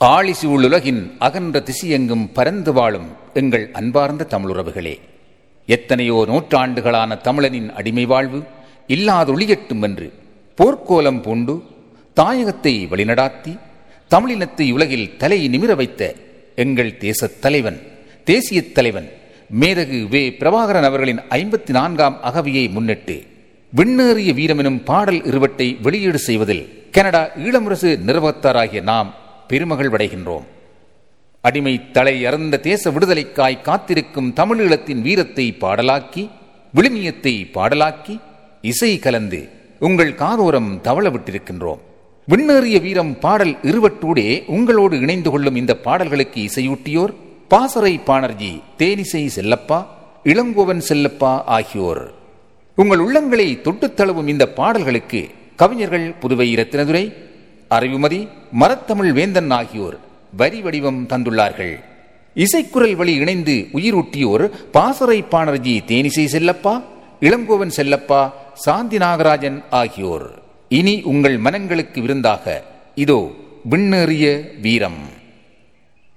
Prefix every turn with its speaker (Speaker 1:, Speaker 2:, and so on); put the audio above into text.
Speaker 1: ஆழிசு உள்ளுலகின் அகன்ற திசையெங்கும் பரந்து வாழும் எங்கள் அன்பார்ந்த தமிழுறவுகளே எத்தனையோ நூற்றாண்டுகளான தமிழனின் அடிமை வாழ்வு இல்லாதொழியட்டும் என்று போர்க்கோலம் பூண்டு தாயகத்தை வழிநடாத்தி தமிழினத்தை உலகில் தலை நிமிர வைத்த எங்கள் தேசத் தலைவன் தேசியத் தலைவன் மேதகு வே பிரபாகரன் அவர்களின் ஐம்பத்தி நான்காம் அகவியை முன்னிட்டு விண்ணேறிய வீரமெனும் பாடல் இருவட்டை வெளியீடு செய்வதில் கனடா ஈழமுரசு நிறுவத்தாராகிய நாம் பெருமகள் வடைகின்றோம் அடிமை தலை அறந்த தேச விடுதலைக்காய் காத்திருக்கும் தமிழீழத்தின் வீரத்தை பாடலாக்கி விழுமியத்தை பாடலாக்கி இசை கலந்து உங்கள் காதோரம் தவள விட்டிருக்கின்றோம் விண்ணேறிய வீரம் பாடல் இருவட்டூடே உங்களோடு இணைந்து கொள்ளும் இந்த பாடல்களுக்கு இசையூட்டியோர் பாசறை பாணர்ஜி தேனிசை செல்லப்பா இளங்கோவன் செல்லப்பா ஆகியோர் உங்கள் உள்ளங்களை தொட்டுத் தழுவும் இந்த பாடல்களுக்கு கவிஞர்கள் புதுவை ரத்தினதுரை அறிவுமதி மரத்தமிழ் வேந்தன் ஆகியோர் வரி வடிவம் தந்துள்ளார்கள் இசைக்குரல் வழி இணைந்து உயிரூட்டியோர் பாசறை பாணர்ஜி தேனிசை செல்லப்பா இளங்கோவன் செல்லப்பா சாந்தி நாகராஜன் ஆகியோர் இனி உங்கள் மனங்களுக்கு விருந்தாக இதோ விண்ணேறிய வீரம்